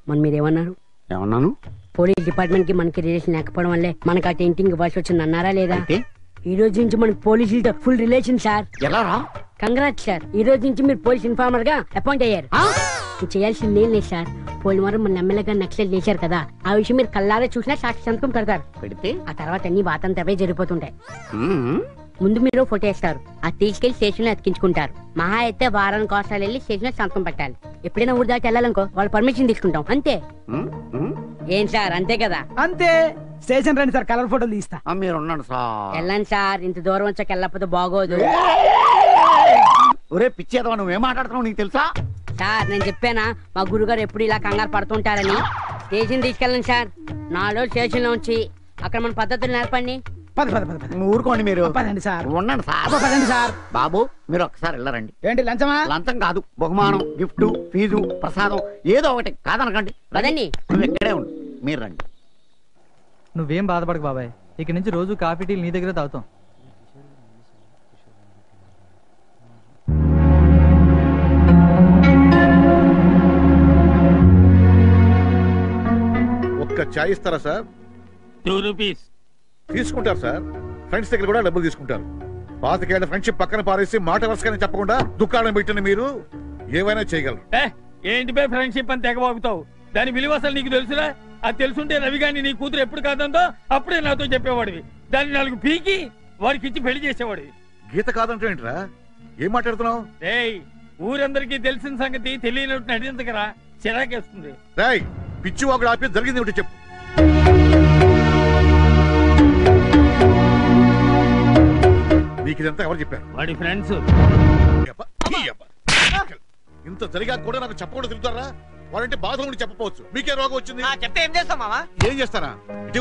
మన మీరు ఏమన్నారు ఏమన్నాను పోలీస్ డిపార్ట్మెంట్ కి మనకి రిలేషన్ లేకపోవడం వల్లే మనకి ఆ టెంటింగ్ ఇవ్వాల్సి వచ్చింది అన్నారా లేదా అయితే ఈ రోజు నుంచి మనకి పోలీసులతో ఫుల్ రిలేషన్ సార్ ఎలా రా కంగ్రాట్ సార్ ఈ రోజు నుంచి మీరు పోలీస్ ఇన్ఫార్మర్ గా అపాయింట్ అయ్యారు మీరు చేయాల్సింది ఏం లేదు సార్ పోలిమరం మన ఎమ్మెల్యేగా నక్సల్ చేశారు కదా ఆ విషయం మీరు కల్లారా చూసినా సాక్షి సంతకం పెడతారు పెడితే ఆ తర్వాత అన్ని వాతంతవే జరిగిపోతుంటాయి మ్మ్. ముందు మీరు ఫోటో వేస్తారు అది తీసుకెళ్లి స్టేషన్ లో అతికించుకుంటారు మహా అయితే వారానికి ఒకసారి వెళ్ళి స్టేషన్ లో సంతకం పెట్టాలి ఎప్పుడైనా ఊరి దాటి వెళ్ళాలనుకో వాళ్ళ పర్మిషన్ తీసుకుంటాం అంతే మ్మ్. మ్మ్. ఏం సార్ అంతే కదా అంతే స్టేషన్ రండి సార్ కలర్ ఫోటోలు తీస్తా ఆ, మీరు ఉన్నాడు సార్ వెళ్ళండి సార్ ఇంత దూరం వచ్చాక వెళ్ళకపోతే బాగోదు ఒరే పిచ్చేదవా నువ్వేం మాట్లాడుతున్నావు నీకు తెలుసా సార్ నేను చెప్పానా మా గురుగారు ఎప్పుడు ఇలా కంగారు పడుతుంటారని స్టేషన్ తీసుకెళ్ళండి సార్ నాలో స్టేషన్ లో ఉంచి అక్కడ మన పద్ధతులు నేర్పండి పద పద పద పద నువ్వు ఊరుకోండి మీరు పదండి సార్ ఉండండి సార్ అబ్బా, పదండి సార్ బాబు మీరు ఒక్కసారి వెళ్ళరండి ఏంటి లంచమా లంచం కాదు బహుమానం గిఫ్ట్ ఫీజు ప్రసాదం ఏదో ఒకటి కాదనకండి పదండి. నువ్వు ఇక్కడే ఉండు మీరు రండి నువ్వేం బాధపడకు బాబాయ్ ఇక నుంచి రోజు కాఫీ టీలు నీ దగ్గర తాగుతాం ఒక్క చాయ్ ఇస్తారా సార్ టూ రూపీస్ తీసుకుంటారు సార్ ఫ్రెండ్స్ దగ్గర కూడా డబ్బులు తీసుకుంటారు పాతికేళ్ల ఫ్రెండ్షిప్ పక్కన పారేసి మాట వరుసగానే చెప్పకుండా దుకాణం పెట్టిన మీరు ఏమైనా చేయగలరు ఏ ఏంటి బే ఫ్రెండ్షిప్ అని తెగబాగుతావు దాని విలువ అసలు నీకు తెలుసురా అది తెలుసుంటే రవి గాని నీ కూతురు ఎప్పుడు కాదందో అప్పుడే నాతో చెప్పేవాడివి దాన్ని నాలుగు పీకి వాడికి ఇచ్చి పెళ్లి చేసేవాడివి గీత కాదంటే ఏంట్రా ఏం మాట్లాడుతున్నావు ఏయ్ ఊరందరికీ తెలిసిన సంగతి తెలియనట్టు నటించకరా చిరాకేస్తుంది రాయ్ పిచ్చి వాకుడు ఆపి జరిగింది ఒకటి చెప్పు నీకు ఇదంతా ఎవరు చెప్పారు వాడి ఫ్రెండ్స్ యబ్బ, ఈ యబ్బ. ఇంత జరిగా కూడా నాకు చెప్పకుండా తిరుగుతారా వాడంటే బాధ ఉండి చెప్పపోవచ్చు మీకే రోగం వచ్చింది చెప్తే ఏం చేస్తాం మామా ఏం చేస్తారా ఇటు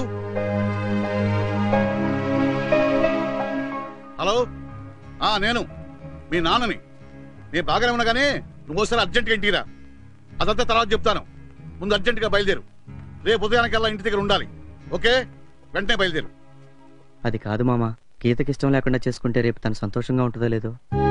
హలో ఆ నేను మీ నాన్నని నేను బాగానే ఉన్నా కానీ నువ్వు ఒకసారి అర్జెంట్గా ఇంటికి రా అదంతా తర్వాత చెప్తాను ముందు అర్జెంటుగా బయలుదేరు రేపు ఉదయానికల్లా ఇంటి దగ్గర ఉండాలి ఓకే వెంటనే బయలుదేరు అది కాదు మామ గీతకి ఇష్టం లేకుండా చేసుకుంటే రేపు తను సంతోషంగా ఉంటుందో లేదో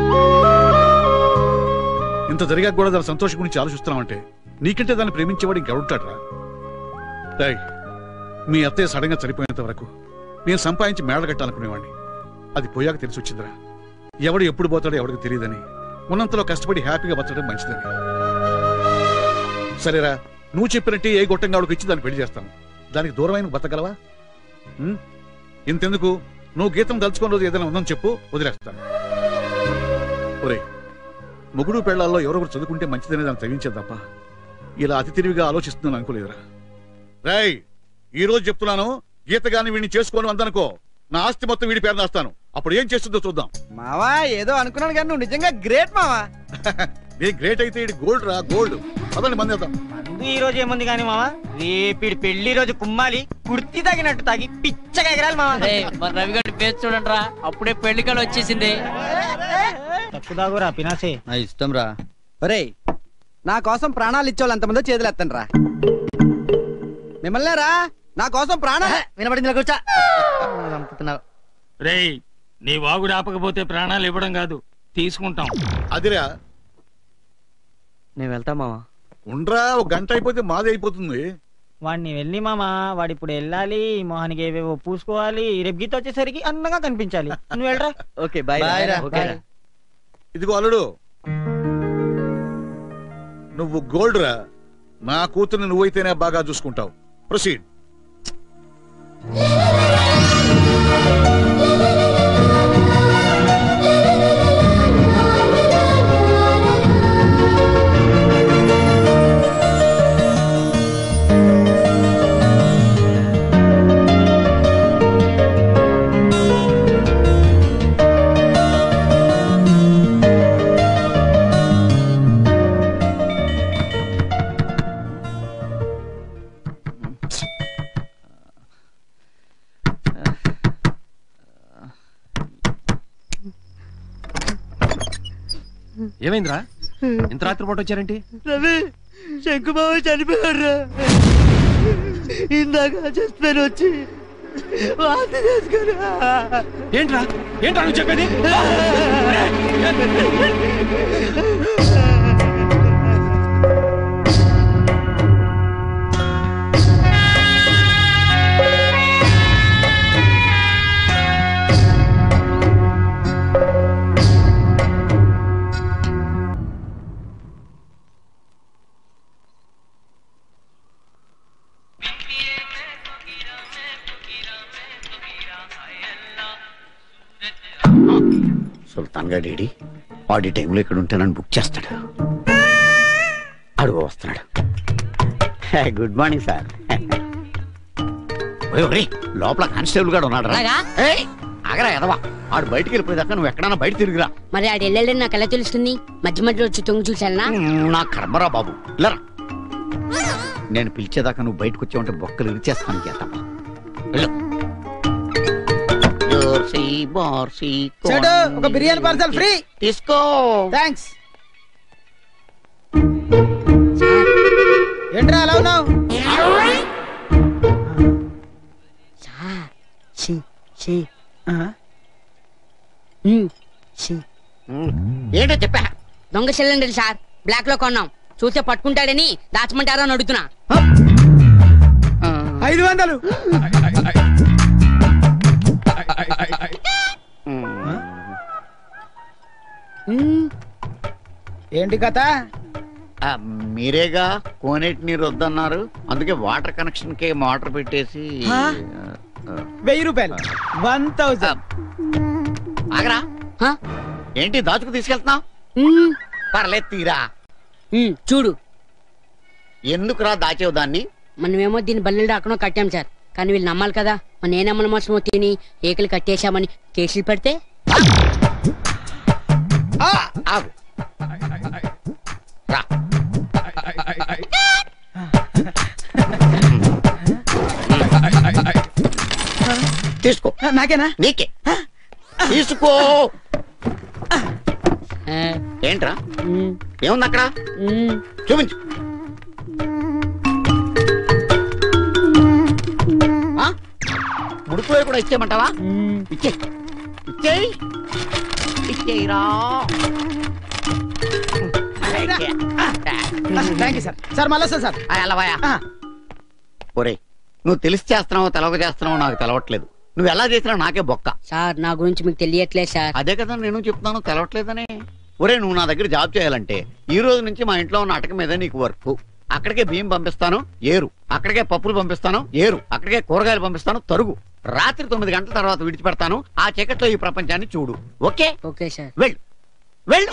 ఇంత జరిగాక కూడా దాని సంతోషం గురించి ఆలోచిస్తున్నావంటే నీకంటే దాన్ని ప్రేమించేవాడు ఇంకెవడుంటాడు రా రేయ్, మీ అత్తయ్య సడన్ గా చనిపోయేంత వరకు నేను సంపాదించి మేడ కట్టాలనుకునేవాడిని అది పోయాక తెలిసి వచ్చిందిరా ఎవడు ఎప్పుడు పోతాడో ఎవడికి తెలియదని ఉన్నంతలో కష్టపడి హ్యాపీగా బతకడం మంచిదని సరేరా నువ్వు చెప్పినట్టే ఏ గొట్టంగా ఆవిడకి ఇచ్చి దాన్ని పెళ్లి చేస్తాను దానికి దూరమైన బతకగలవా ఉం? ఇంతెందుకు నువ్వు గీతం దలుచుకున్న రోజు ఏదైనా ఉందని చెప్పు వదిలేస్తాను ఒరేయ్ మొగుడు పెళ్లాల్లో ఎవరొకరు చదువుకుంటే మంచిదనే దాన్ని తగ్గించే తప్ప ఇలా అతి తెలివిగా ఆలోచిస్తున్నాను అనుకోలేదురా రేయ్ ఈ రోజు చెప్తున్నాను గీత గాని వీడిని చేసుకోను అందనుకో నా ఆస్తి మొత్తం వీడి పేరు రాస్తాను అప్పుడు ఏం చేస్తుందో చూద్దాం మావా ఏదో అనుకున్నాను కానీ నువ్వు నిజంగా గ్రేట్ మావా నీ గ్రేట్ అయితే ఇది గోల్డ్ రా గోల్డ్ అదండి మంది వేద్దాం. మందు ఈ రోజు ఏముంది కానీ మావా రేపిడి పెళ్లి రోజు కుమ్మాలి కుర్తి తగినట్టు తాగి పిచ్చగా ఎగరాలి మావా మరి రవి గారి పేరు చూడండి రా అప్పుడే పెళ్లి కళ వచ్చేసింది తక్కువ దాగురా పినాసే నా ఇష్టం రా ఒరేయ్ నా కోసం ప్రాణాలు ఇచ్చేవాళ్ళు ఎంతమందో చేతులు ఎత్తండి రా మిమ్మల్ని రా నా కోసం ప్రాణాలు వినబడింది కూర్చా చంపుతున్నావు రేయ్ నీ వాగుడు ఆపకపోతే ప్రాణాలు ఇవ్వడం కాదు తీసుకుంటాం అదిరా నేను వెళ్తా మామ ఉండ్రా ఒక గంట అయిపోతే మాది అయిపోతుంది వాడిని వెళ్ళి మామా వాడు ఇప్పుడు వెళ్ళాలి మొహానికి ఏవేవో పూసుకోవాలి రేపు గీత వచ్చేసరికి అందంగా కనిపించాలి నువ్వు వెళ్ళరా ఓకే బాయ్ Bye రా. Okay Bye. ఇదిగో అల్లుడు నువ్వు గోల్డ్ రా నా కూతుర్ని నువ్వైతేనే బాగా చూసుకుంటావు ప్రొసీడ్ ఏమైందిరా ఇంత రాత్రిపూట వచ్చారేంటి రవి శంకుబాబు చనిపోయాడు ఇందాక చచ్చిపోయాను వచ్చి వాంతి చేసుకున్నా ఏంట్రా ఏంట్రా నువ్వు చెప్పేది మస్తాన్గా డేడి ఆడి టైంలో ఇక్కడ ఉంటే నన్ను బుక్ చేస్తాడు అడుగు వస్తున్నాడు గుడ్ మార్నింగ్ సార్ ఒరేయ్, ఒరేయ్, లోపల కానిస్టేబుల్ గారు ఉన్నాడు అలాగా? ఆగరా ఎదవా ఆడు బయటికి వెళ్ళిపోయేదాకా నువ్వు ఎక్కడన్నా బయట తిరిగిరా మరి ఆడు వెళ్ళాడని నాకు ఎలా తెలుస్తుంది మధ్య మధ్యలో వచ్చి తొంగి చూసానా మ్మ్, నా కర్మరా బాబు లేరా నేను పిలిచేదాకా నువ్వు బయటకు వచ్చావంటే బొక్కలు ఇరిచేస్తాను చేతమ్మ వెళ్ళు. జోర్సీ, బోర్సీ, చెడు ఒక కోన్ బిర్యానీ పార్సల్ ఫ్రీ తీసుకో థ్యాంక్స్ ఏంట్రా అలా ఉన్నావు సార్ సి సి ఆ, ఉమ్, సి మ్మ్. ఏంటో చెప్పా దొంగ సిలిండర్ సార్ బ్లాక్ లో కొన్నాం చూస్తే పట్టుకుంటాడని దాచమంటారా అని అడుగుతున్నా ఐదు వందలు ఉమ్, ఏంటి కథ ఆ, మీరేగా కోనేటి నీరు వద్దన్నారు అందుకే వాటర్ కనెక్షన్ కి మోటార్ పెట్టేసి హా? ఆ, వెయ్యి రూపాయలు వన్ థౌసండ్ ఆగరా హ? ఏంటి దాచుకు తీసుకెళ్తున్నావు ఉమ్, పర్లేదు తీరా ఉమ్, చూడు ఎందుకురా దాచేవు దాన్ని మనమేమో దీని బల్లెలు రాకుండా కట్టాం సార్ కానీ వీళ్ళు నమ్మాలి కదా మన ఏ నమ్మల మోసమో తిని ఏకలు కట్టేశామని కేసులు పెడితే ఆ, ఆగు రా తీసుకో ఆ, నాకేనా నీకే తీసుకో ఆ, ఏంట్రా ఉమ్, ఏముంది అక్కడ ఉమ్, చూపించు ఆ? ముడుపులో కూడా ఇచ్చేయమంటావా ఉమ్. ఇచ్చే ఇచ్చేయి ఇచ్చేయిరా థ్యాంక్ యూ సార్ సార్ మళ్ళీ వస్తాను సార్ అలవాయా ఆ, ఒరే నువ్వు తెలిసి చేస్తున్నావో తెలవక చేస్తున్నావో నాకు తెలవట్లేదు నువ్వు ఎలా చేసినా నాకే బొక్క సార్ నా గురించి మీకు తెలియట్లేదు సార్ అదే కదా నేను చెప్తున్నాను తెలవట్లేదనే ఒరే నువ్వు నా దగ్గర జాబ్ చేయాలంటే ఈ రోజు నుంచి మా ఇంట్లో ఉన్న అటక మీద నీకు వర్క్ అక్కడికే బియ్యం పంపిస్తాను ఏరు అక్కడికే పప్పులు పంపిస్తాను ఏరు అక్కడికే కూరగాయలు పంపిస్తాను తరుగు రాత్రి తొమ్మిది గంటల తర్వాత విడిచిపెడతాను ఆ చీకట్లో ఈ ప్రపంచాన్ని చూడు ఓకే ఓకే సార్ వెళ్ళు వెళ్ళు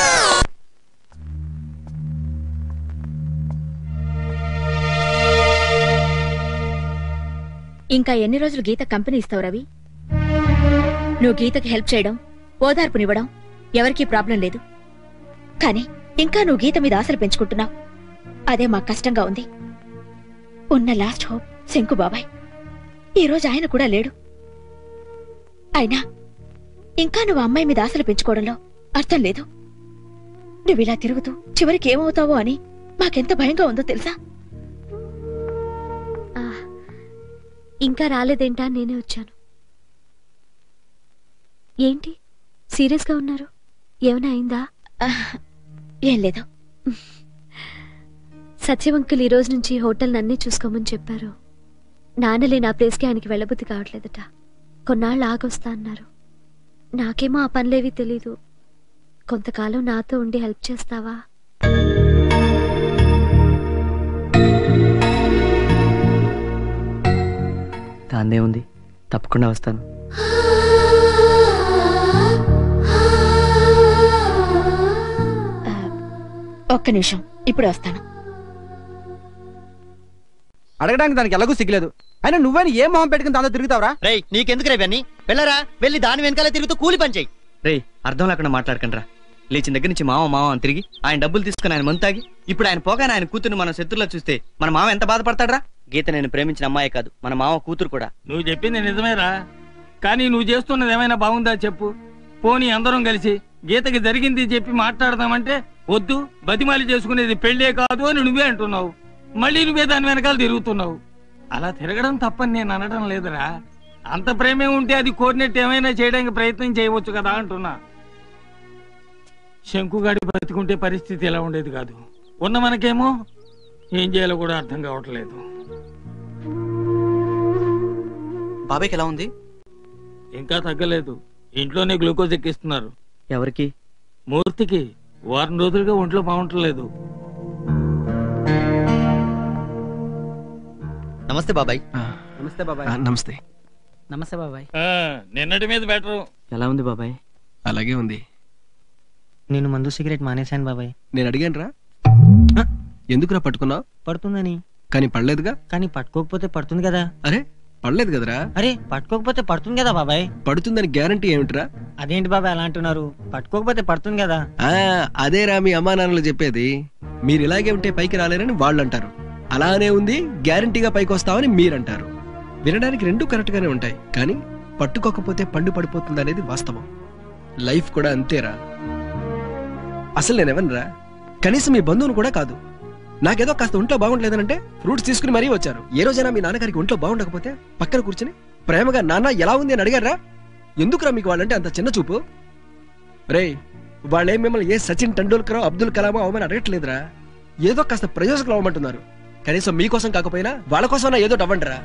ఇంకా ఎన్ని రోజులు గీత కంపెనీ ఇస్తావు రవి నువ్వు గీతకి హెల్ప్ చేయడం ఓదార్పునివ్వడం ఎవరికీ ప్రాబ్లం లేదు కానీ ఇంకా నువ్వు గీత మీద ఆశలు పెంచుకుంటున్నావు అదే మాకు కష్టంగా ఉంది ఉన్న లాస్ట్ హోప్ శంకు బాబాయ్ ఈ రోజు ఆయన కూడా లేడు అయినా ఇంకా నువ్వు అమ్మాయి మీద ఆశలు పెంచుకోవడంలో అర్థం లేదు నువ్వు ఇలా తిరుగుతూ చివరికి ఏమవుతావో అని మాకెంత భయంగా ఉందో తెలుసా ఇంకా రాలేదేంటా నేనే వచ్చాను ఏంటి సీరియస్గా ఉన్నారు ఏమైనా అయిందా ఏం లేదు సత్యవంకులు ఈ రోజు నుంచి హోటల్ నన్నే చూసుకోమని చెప్పారు నాన్నలే నా ప్లేస్కి ఆయనకి వెళ్ళబుద్ధి కావట్లేదట కొన్నాళ్ళు ఆగొస్తా అన్నారు నాకేమో ఆ పనులేవి తెలీదు కొంతకాలం నాతో ఉండి హెల్ప్ చేస్తావా దాందే ఉంది తప్పకుండా వస్తాను ఒక్క నిమిషం ఇప్పుడు వస్తాను అడగడానికి దానికి ఎలాగూ సిగ్గులేదు అయినా నువ్వని ఏ మొహం పెట్టుకుని దాంతో తిరుగుతావరా రేయ్ నీకెందుకు రేవి అన్ని వెళ్ళరా వెళ్ళి దాని వెనకాల తిరుగుతూ కూలి పని చేయి రేయ్ అర్థం లేకుండా మాట్లాడకండి రా లేచిన దగ్గర నుంచి మామ మామ అని తిరిగి ఆయన డబ్బులు తీసుకుని ఆయన మంతాగి ఇప్పుడు ఆయన పోగానే ఆయన కూతురు మన శత్రులో చూస్తే మన మామ ఎంత బాధపడతాడ్రా గీత నేను ప్రేమించిన అమ్మాయే కాదు మన మామ కూతురు కూడా నువ్వు చెప్పింది నిజమేరా కానీ నువ్వు చేస్తున్నది ఏమైనా బాగుందా చెప్పు పోనీ అందరం కలిసి గీతకి జరిగింది చెప్పి మాట్లాడదామంటే వద్దు బతిమాలి చేసుకునేది పెళ్ళే కాదు అని నువ్వే అంటున్నావు మళ్ళీ నువ్వే దాని వెనకాల తిరుగుతున్నావు అలా తిరగడం తప్పని నేను అనడం లేదురా అంత ప్రేమే ఉంటే అది కోరినట్టు ఏమైనా చేయడానికి ప్రయత్నం చేయవచ్చు కదా అంటున్నా శంకుగాడి బతికుంటే పరిస్థితి ఎలా ఉండేది కాదు ఉన్న మనకేమో ఏం చేయాలో కూడా అర్థం కావట్లేదు బాబాయ్కి ఎలా ఉంది ఇంకా తగ్గలేదు ఇంట్లోనే గ్లూకోజ్ ఎక్కిస్తున్నారు ఎవరికి మూర్తికి వారం రోజులుగా ఒంట్లో బాగుంటలేదు నమస్తే బాబాయ్ నమస్తే బాబాయ్ నమస్తే నమస్తే బాబాయ్ నిన్నటి మీద బెటర్ ఎలా ఉంది బాబాయ్ అలాగే ఉంది నేను మందు సిగరెట్ మానేశాను బాబాయ్ నేను అడిగాను రా ఎందుకురా పట్టుకున్నావు పడుతుందని కానీ పడలేదుగా కానీ పట్టుకోకపోతే పడుతుంది కదా అరే పడలేదు కదరా అరే పట్టుకోకపోతే పడుతుంది కదా బాబాయ్ పడుతుందని గ్యారంటీ ఏమిట్రా అదేంటి బాబాయ్ అలా అంటున్నారు పట్టుకోకపోతే పడుతుంది కదా ఆ, అదేరా మీ అమ్మా నాన్నలు చెప్పేది మీరు ఇలాగే ఉంటే పైకి రాలేరని వాళ్ళు అంటారు అలానే ఉంది గ్యారంటీగా పైకి వస్తామని మీరంటారు వినడానికి రెండు కరెక్ట్ గానే ఉంటాయి కానీ పట్టుకోకపోతే పండు పడిపోతుంది అనేది వాస్తవం లైఫ్ కూడా అంతేరా అసలు నేను ఎవరినరా కనీసం మీ బంధువును కూడా కాదు నాకేదో కాస్త ఒంట్లో బాగుండలేదనంటే ఫ్రూట్స్ తీసుకుని మరీ వచ్చారు ఏ రోజైనా మీ నాన్నగారికి ఒంట్లో బాగుండకపోతే పక్కన కూర్చుని ప్రేమగా నాన్న ఎలా ఉంది అని అడిగారా ఎందుకురా మీకు వాళ్ళంటే అంత చిన్న చూపు రేయ్ వాళ్ళేం మిమ్మల్ని ఏ సచిన్ టెండూల్కర్ అబ్దుల్ కలామో అవమని అడగట్లేదురా ఏదో కాస్త ప్రయోజకులు అవ్వమంటున్నారు కనీసం మీకోసం కాకపోయినా వాళ్ళ కోసం ఏదో అవ్వండిరా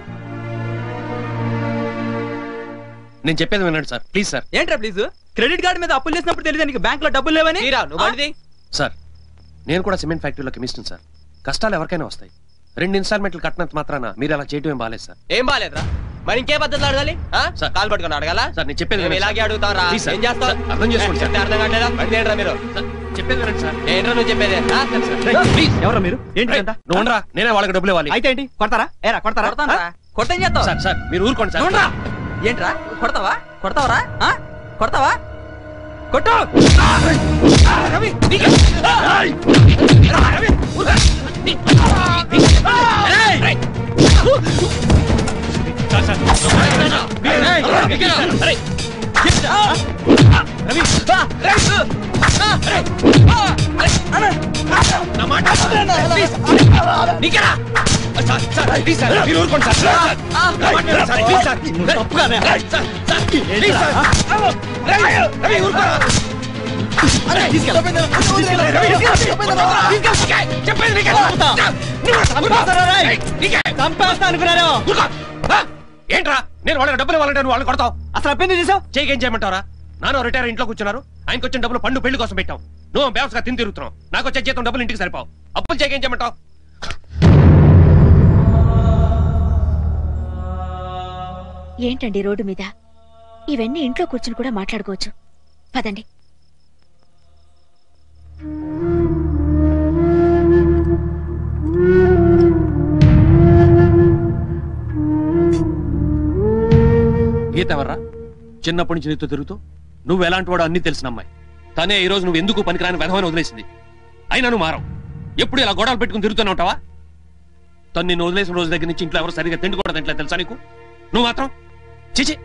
నేను చెప్పేది వినండి సార్ ప్లీజ్ సార్ ఏంట్రా ప్లీజ్ క్రెడిట్ కార్డు మీద అప్పులు చేసినప్పుడు తెలియదు నీకు బ్యాంక్ లో డబ్బులు లేవని సార్ నేను కూడా సిమెంట్ ఫ్యాక్టరీలో కెమిస్ట్ని సార్ కష్టాలు ఎవరికైనా వస్తాయి రెండు ఇన్స్టాల్మెంట్లు కట్టినంత మాత్రాన మీరు అలా చేయడం ఏం బాలేదు సార్ ఏం బాలేదురా మరి ఇంకే పద్ధతులు అడగాలి ఆ? సార్. కాలు పట్టుకొని అడగాల సార్ నేను చెప్పేది మేము వినండి, ఇలాగే సార్. అడుగుతారా ప్లీజ్, సార్. ఏం చేస్తావు సార్, అర్థం చేసుకోండి, సార్. చెప్తే అర్థం కావట్లేదా బండి ఏంట్రా మీరు సార్, చెప్పేది వినండి సార్ ఏంట్రా నువ్వు చెప్పేది ఆ? ప్లీజ్ ఎవరా మీరు ఏంటి రేయ్, నువ్వు ఉండరా నేనే వాళ్ళకి డబ్బులు ఇవ్వాలి అయితే ఏంటి కొడతారా ఏరా కొడతారా కొడతారా కొట్టేం చేస్తావు సార్ సార్ మీరు ఊరుకోండి సార్ చూడరా ఏంట్రా కొడతావా కొడతావరా ఆ? కొడతావా కొట్టు రవి నీకే. రవి, ఊరుకో. ఏయ్! ఏంట్రా నేను వాళ్ళకి డబ్బులు ఇవ్వాలంటే నువ్వు వాళ్ళని కొడతావు అసలు అప్పేందుకు చేసావు చేయకి ఏం చేయమంటారా నాన్న రిటైర్ ఇంట్లో కూర్చున్నారు ఆయనకి వచ్చిన డబ్బులు పండు పెళ్లి కోసం పెట్టాం నువ్వు బేవస్గా తిని తిరుగుతున్నావు నాకు వచ్చే జీతం డబ్బులు ఇంటికి సరిపోవు అప్పులు చేయకి ఏం చేయమంటావు ఏంటండి రోడ్డు మీద ఇవన్నీ ఇంట్లో కూర్చుని కూడా మాట్లాడుకోవచ్చు పదండి గీత ఎవర్రా చిన్నప్పటి నుంచి నీతో తిరుగుతూ నువ్వు ఎలాంటి వాడు అన్ని తెలిసిన అమ్మాయి తనే ఈ రోజు నువ్వు ఎందుకు పనికిరాని వెధవని వదిలేసింది అయినా నువ్వు మారవు ఎప్పుడు ఇలా గొడవలు పెట్టుకుని తిరుగుతూనే ఉంటావా తను నిన్ను వదిలేసిన రోజు దగ్గర నుంచి ఇంట్లో ఎవరు సరిగా తిండి కూడా తింటలేదు తెలుసా నీకు నువ్వు మాత్రం చిచి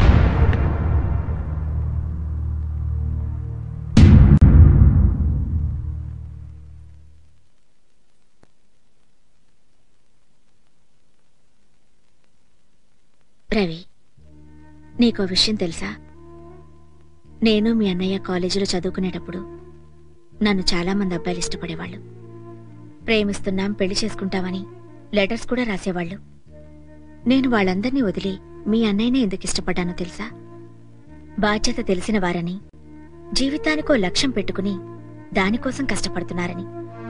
రవి నీకో విషయం తెలుసా నేను మీ అన్నయ్య కాలేజీలో చదువుకునేటప్పుడు నన్ను చాలా మంది అబ్బాయిలు ఇష్టపడేవాళ్ళు ప్రేమిస్తున్నాం పెళ్లి చేసుకుంటామని లెటర్స్ కూడా రాసేవాళ్ళు నేను వాళ్ళందర్నీ వదిలి మీ అన్నయ్యనే ఎందుకు ఇష్టపడ్డానో తెలుసా బాధ్యత తెలిసిన వారని జీవితానికో లక్ష్యం పెట్టుకుని దానికోసం కష్టపడుతున్నారని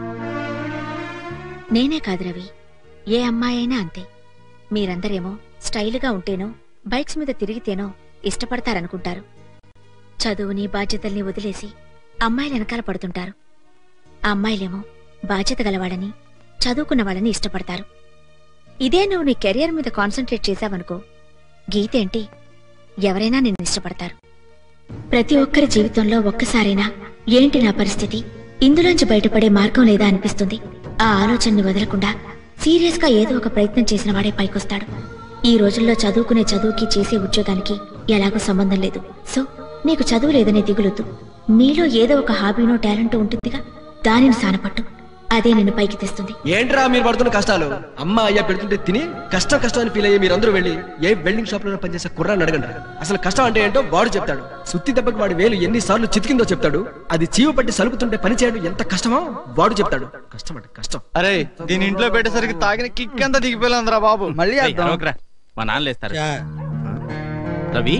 నేనే కాదు రవి ఏ అమ్మాయి అయినా అంతే మీరందరేమో స్టైలుగా ఉంటేనో బైక్స్ మీద తిరిగితేనో ఇష్టపడతారనుకుంటారు చదువుని బాధ్యతల్ని వదిలేసి అమ్మాయిల వెనకాల పడుతుంటారు ఆ అమ్మాయిలేమో బాధ్యత గలవాడని చదువుకున్న వాళ్ళని ఇష్టపడతారు ఇదే నువ్వు నీ కెరియర్ మీద కాన్సన్ట్రేట్ చేశావనుకో గీతేంటి ఎవరైనా నిన్ను ఇష్టపడతారు ప్రతి ఒక్కరి జీవితంలో ఒక్కసారైనా ఏంటి నా పరిస్థితి ఇందులోంచి బయటపడే మార్గం లేదా అనిపిస్తుంది ఆ ఆలోచనని వదలకుండా సీరియస్ గా ఏదో ఒక ప్రయత్నం చేసిన వాడే పైకొస్తాడు ఈ రోజుల్లో చదువుకునే చదువుకి చేసే ఉద్యోగానికి ఎలాగో సంబంధం లేదు సో నీకు చదువు లేదనే దిగులుద్దు నీలో ఏదో ఒక హాబీనో టాలెంట్ ఉంటుందిగా దానిని సానపట్టు అదే నిన్ను పైకి తెస్తుంది ఏంట్రా మీరు పడుతున్న కష్టాలు అమ్మ అయ్యా పెడుతుంటే తిని కష్టం కష్టం అని ఫీల్ అయ్యి మీరందరూ వెళ్ళి ఏ వెల్డింగ్ షాప్ లో పనిచేసే కుర్రాన్ని అడగండి అసలు కష్టం అంటే ఏంటో వాడు చెప్తాడు సుత్తి దెబ్బకి వాడి వేలు ఎన్నిసార్లు చితికిందో చెప్తాడు అది చీవ పట్టి సలుపుతుంటే పని చేయడం ఎంత కష్టమో వాడు చెప్తాడు కష్టం అంటే కష్టం అరే దీని ఇంట్లో పెట్టేసరికి తాగిన కిక్ అంతా దిగిపోయిందిరా బాబు మళ్ళీ ఏయ్, అరవకురా. మా నాన్న లేస్తారు రవి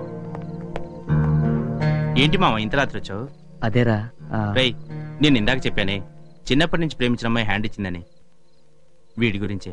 ఏంటి మామ ఇంత రాత్రి వచ్చావు అదేరా రేయ్ నేను ఇందాక చెప్పానే చిన్నప్పటి నుంచి ప్రేమించిన అమ్మాయి హ్యాండ్ ఇచ్చిందని వీడి గురించే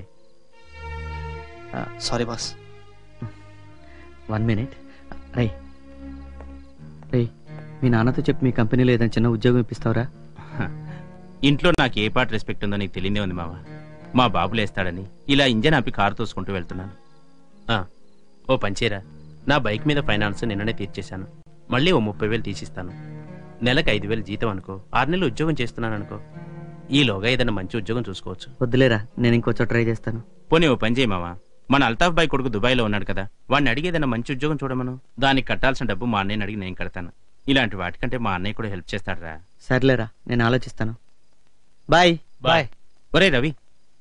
సారీ బాస్ వన్ మినిట్ రై రై మీ నాన్నతో చెప్పి మీ కంపెనీలో ఏదైనా చిన్న ఉద్యోగం ఇప్పిస్తావరా ఇంట్లో నాకు ఏ పాట రెస్పెక్ట్ ఉందో నీకు తెలియదే ఉంది మామ మా బాబు లేస్తాడని ఇలా ఇంజన్ ఆపి కారు తోసుకుంటూ వెళ్తున్నాను ఆ, ఓ పంచేరా నా బైక్ మీద ఫైనాన్స్ నిన్ననే తీర్చేశాను మళ్ళీ ఓ ముప్పై వేలు తీసిస్తాను నెలకు ఐదు వేలు జీతం అనుకో ఆరు నెలలు ఉద్యోగం చేస్తున్నాను అనుకో ఈలోగా ఏదైనా మంచి ఉద్యోగం చూసుకోవచ్చు వద్దులేరా నేను ఇంకో చోట ట్రై చేస్తాను పోనీ ఓ పని చేయి మామ మన అల్తాఫ్ బాయ్ కొడుకు దుబాయ్లో ఉన్నాడు కదా వాడిని అడిగి ఏదైనా మంచి ఉద్యోగం చూడమను దానికి కట్టాల్సిన డబ్బు మా అన్నయ్యని అడిగి నేను కడతాను ఇలాంటి వాటికంటే మా అన్నయ్య కూడా హెల్ప్ చేస్తాడురా సర్లేరా నేను ఆలోచిస్తాను బాయ్ బాయ్ ఒరే రవి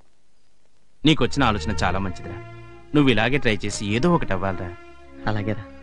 నీకొచ్చిన ఆలోచన చాలా మంచిదిరా నువ్వు ఇలాగే ట్రై చేసి ఏదో ఒకటి అవ్వాలిరా అలాగేరా